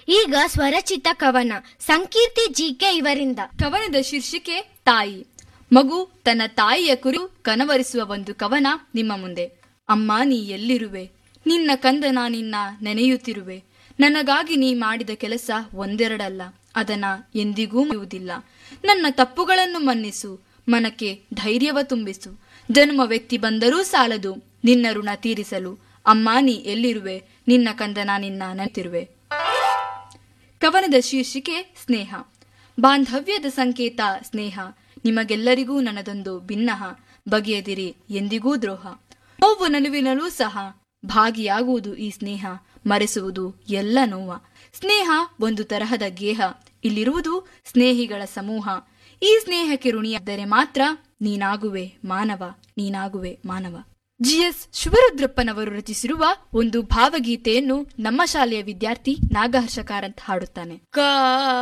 ಈಗ ಸ್ವರಚಿತ ಕವನ ಸಂಕೀರ್ತಿ ಜಿಕೆ ಇವರಿಂದ ಕವನದ ಶೀರ್ಷಿಕೆ ತಾಯಿ ಮಗು ತನ್ನ ತಾಯಿಯ ಕುರಿತು ಕನವರಿಸುವ ಒಂದು ಕವನ ನಿಮ್ಮ ಮುಂದೆ ಅಮ್ಮ ನೀ ಎಲ್ಲಿರುವೆ ನಿನ್ನ ಕಂದ ನಿನ್ನ ನೆನೆಯುತ್ತಿರುವೆ ನನಗಾಗಿ ನೀ ಮಾಡಿದ ಕೆಲಸ ಒಂದೆರಡಲ್ಲ ಅದನ್ನ ಎಂದಿಗೂ ಮರೆಯುವುದಿಲ್ಲ ನನ್ನ ತಪ್ಪುಗಳನ್ನು ಮನ್ನಿಸು ಮನಕ್ಕೆ ಧೈರ್ಯವ ತುಂಬಿಸು ಜನ್ಮ ವ್ಯಕ್ತಿ ಬಂದರೂ ಸಾಲದು ನಿನ್ನ ಋಣ ತೀರಿಸಲು ಅಮ್ಮ ನೀ ಎಲ್ಲಿರುವೆ ನಿನ್ನ ಕಂದ ನಿನ್ನ ನೆನೆತಿರುವೆ ಕವನದ ಶೀರ್ಷಿಕೆ ಸ್ನೇಹ ಬಾಂಧವ್ಯದ ಸಂಕೇತ ಸ್ನೇಹ ನಿಮಗೆಲ್ಲರಿಗೂ ನನ್ನದೊಂದು ಭಿನ್ನಹ ಬಗೆಯದಿರಿ ಎಂದಿಗೂ ದ್ರೋಹ ನೋವು ನಲುವಿನಲ್ಲೂ ಸಹ ಭಾಗಿಯಾಗುವುದು ಈ ಸ್ನೇಹ ಮರೆಸುವುದು ಎಲ್ಲ ನೋವ ಸ್ನೇಹ ಒಂದು ತರಹದ ಗೇಹ ಇಲ್ಲಿರುವುದು ಸ್ನೇಹಿಗಳ ಸಮೂಹ ಈ ಸ್ನೇಹಕ್ಕೆ ಋಣಿಯಾದರೆ ಮಾತ್ರ ನೀನಾಗುವೆ ಮಾನವ ನೀನಾಗುವೆ ಮಾನವ ಜಿಎಸ್ ಶಿವರುದ್ರಪ್ಪನವರು ರಚಿಸಿರುವ ಒಂದು ಭಾವಗೀತೆಯನ್ನು ನಮ್ಮ ಶಾಲೆಯ ವಿದ್ಯಾರ್ಥಿ ನಾಗಹರ್ಷ ಕಾರಂತ್ ಹಾಡುತ್ತಾನೆ ಕಾ